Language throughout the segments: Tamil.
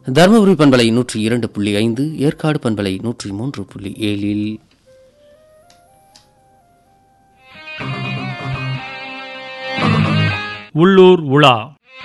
தருமபுரி பண்பலை நூற்றி இரண்டு புள்ளி ஐந்து ஏற்காடு பண்பலை நூற்றி மூன்று புள்ளி ஏழில் உள்ளூர் உலா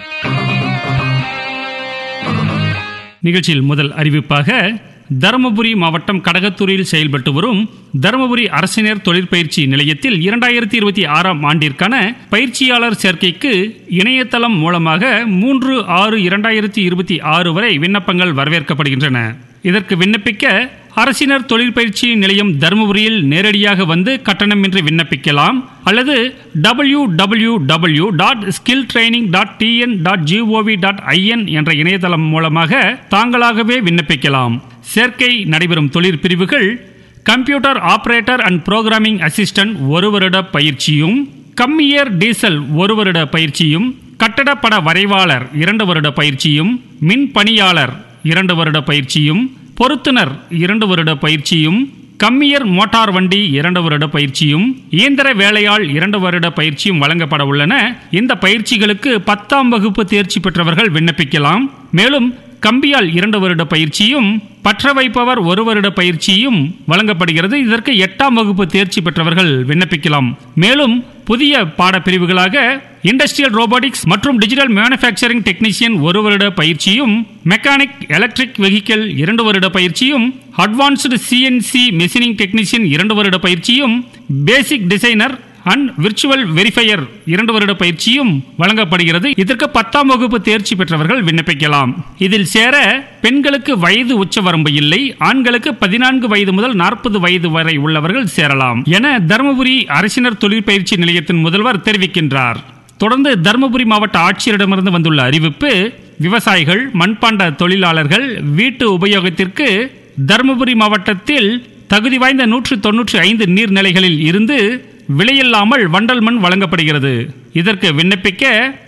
நிகழ்ச்சியில் முதல் அறிவிப்பாக தருமபுரி மாவட்டம் கடகத்தூரில் செயல்பட்டு வரும் தருமபுரி அரசினர் தொழிற்பயிற்சி நிலையத்தில் இரண்டாயிரத்தி இருபத்தி ஆறாம் ஆண்டிற்கான பயிற்சியாளர் சேர்க்கைக்கு இணையதளம் மூலமாக மூன்று ஆறு இரண்டாயிரத்தி இருபத்தி ஆறு வரை விண்ணப்பங்கள் வரவேற்கப்படுகின்றன இதற்கு விண்ணப்பிக்க அரசினர் தொழிற்பயிற்சி நிலையம் தருமபுரியில் நேரடியாக வந்து கட்டணமின்றி விண்ணப்பிக்கலாம் அல்லது W W W dot skill training dot TN dot GOV dot IN என்ற இணையதளம் மூலமாக தாங்களாகவே விண்ணப்பிக்கலாம் சேர்க்கை நடைபெறும் தொழிற்பிரிவுகள் computer operator and programming assistant ஒரு வருட பயிற்சியும் கம்மியர் டீசல் ஒரு வருட பயிற்சியும் கட்டடப்பட வரைவாளர் இரண்டு வருட பயிற்சியும் மின் பணியாளர் இரண்டு வருட பயிற்சியும் பொருத்துனர் இரண்டு வருட பயிற்சியும் கம்மியர் மோட்டார் வண்டி இரண்டு வருட பயிற்சியும் இயந்திர வேலையாள் இரண்டு வருட பயிற்சியும் வழங்கப்பட உள்ளன இந்த பயிற்சிகளுக்கு பத்தாம் வகுப்பு தேர்ச்சி பெற்றவர்கள் விண்ணப்பிக்கலாம் மேலும் கம்பியால் இரண்டு வருட பயிற்சியும் பற்ற வைப்பவர் ஒரு வருட பயிற்சியும் வழங்கப்படுகிறது இதற்கு எட்டாம் வகுப்பு தேர்ச்சி பெற்றவர்கள் விண்ணப்பிக்கலாம் மேலும் புதிய பாடப்பிரிவுகளாக இண்டஸ்ட்ரியல் ரோபோட்டிக்ஸ் மற்றும் டிஜிட்டல் மேனுஃபேக்சரிங் டெக்னீஷியன் ஒரு வருட பயிற்சியும் மெக்கானிக் எலக்ட்ரிக் வெஹிக்கிள் இரண்டு வருட பயிற்சியும் அட்வான்ஸ்டு சிஎன்சி மெஷினிங் டெக்னீஷியன் இரண்டு வருட பயிற்சியும் basic designer and virtual verifier இரண்டு வருட பயிற்சியும் வழங்கப்படுகிறது இதற்கு பத்தாம் வகுப்பு தேர்ச்சி பெற்றவர்கள் விண்ணப்பிக்கலாம் இதில் சேர பெண்களுக்கு வயது உச்சவரம்பு இல்லை ஆண்களுக்கு பதினான்கு வயது முதல் நாற்பது வயது வரை உள்ளவர்கள் சேரலாம் என தருமபுரி அரசினர் தொழிற்பயிற்சி நிலையத்தின் முதல்வர் தெரிவிக்கின்றார் தொடர்ந்து தருமபுரி மாவட்ட ஆட்சியரிடமிருந்து வந்துள்ள அறிவிப்பு விவசாயிகள் மண்பாண்ட தொழிலாளர்கள் வீட்டு உபயோகத்திற்கு தருமபுரி மாவட்டத்தில் தகுதி வாய்ந்த நூற்று தொன்னூற்றி ஐந்து நீர்நிலைகளில் இருந்து விலையில்லாமல் வண்டல் மண் வழங்கப்படுகிறது இதற்கு விண்ணப்பிக்க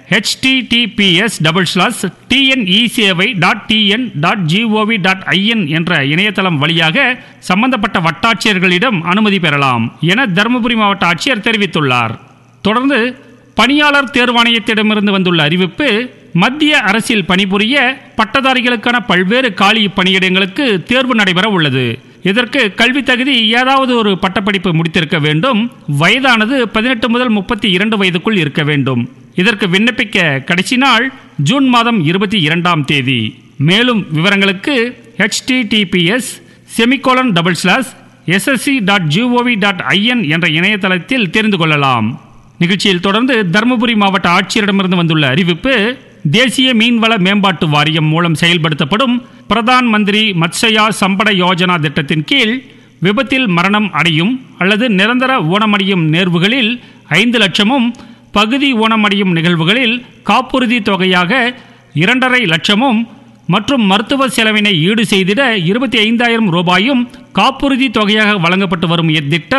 https டபுள் ஸ்லாஸ் டிஎன்இசேவை dot TN dot GOV dot IN என்ற இணையதளம் வழியாக சம்பந்தப்பட்ட வட்டாட்சியர்களிடம் அனுமதி பெறலாம் என தருமபுரி மாவட்ட ஆட்சியர் தெரிவித்துள்ளார் தொடர்ந்து பணியாளர் தேர்வாணையத்திடமிருந்து வந்துள்ள அறிவிப்பு மத்திய அரசில் பணிபுரிய பட்டதாரிகளுக்கான பல்வேறு காலி பணியிடங்களுக்கு தேர்வு நடைபெற உள்ளது இதற்கு கல்வி தகுதி ஏதாவது ஒரு பட்டப்படிப்பு முடித்திருக்க வேண்டும் வயதானது பதினெட்டு முதல் முப்பத்தி இரண்டு வயதுக்குள் இருக்க வேண்டும் இதற்கு விண்ணப்பிக்க கடைசி நாள் ஜூன் மாதம் இருபத்தி இரண்டாம் தேதி மேலும் விவரங்களுக்கு HTTPS semicolon double slash SSC dot GOV dot IN என்ற இணையதளத்தில் தெரிந்து கொள்ளலாம் நிகழ்ச்சியில் தொடர்ந்து தருமபுரி மாவட்ட ஆட்சியரிடமிருந்து வந்துள்ள அறிவிப்பு தேசிய மீன்வள மேம்பாட்டு வாரியம் மூலம் செயல்படுத்தப்படும் பிரதான் மந்திரி மத்ஸ்யா சம்பட யோஜனா திட்டத்தின் கீழ் விபத்தில் மரணம் அடையும் அல்லது நிரந்தர ஊனமடையும் நேர்வுகளில் ஐந்து லட்சமும் பகுதி ஊனமடையும் நிகழ்வுகளில் காப்புறுதி தொகையாக இரண்டரை லட்சமும் மற்றும் மருத்துவ செலவினை ஈடு செய்திட இருபத்தி ஐந்தாயிரம் ரூபாயும் காப்புறுதி தொகையாக வழங்கப்பட்டு வரும் இத்திட்டம்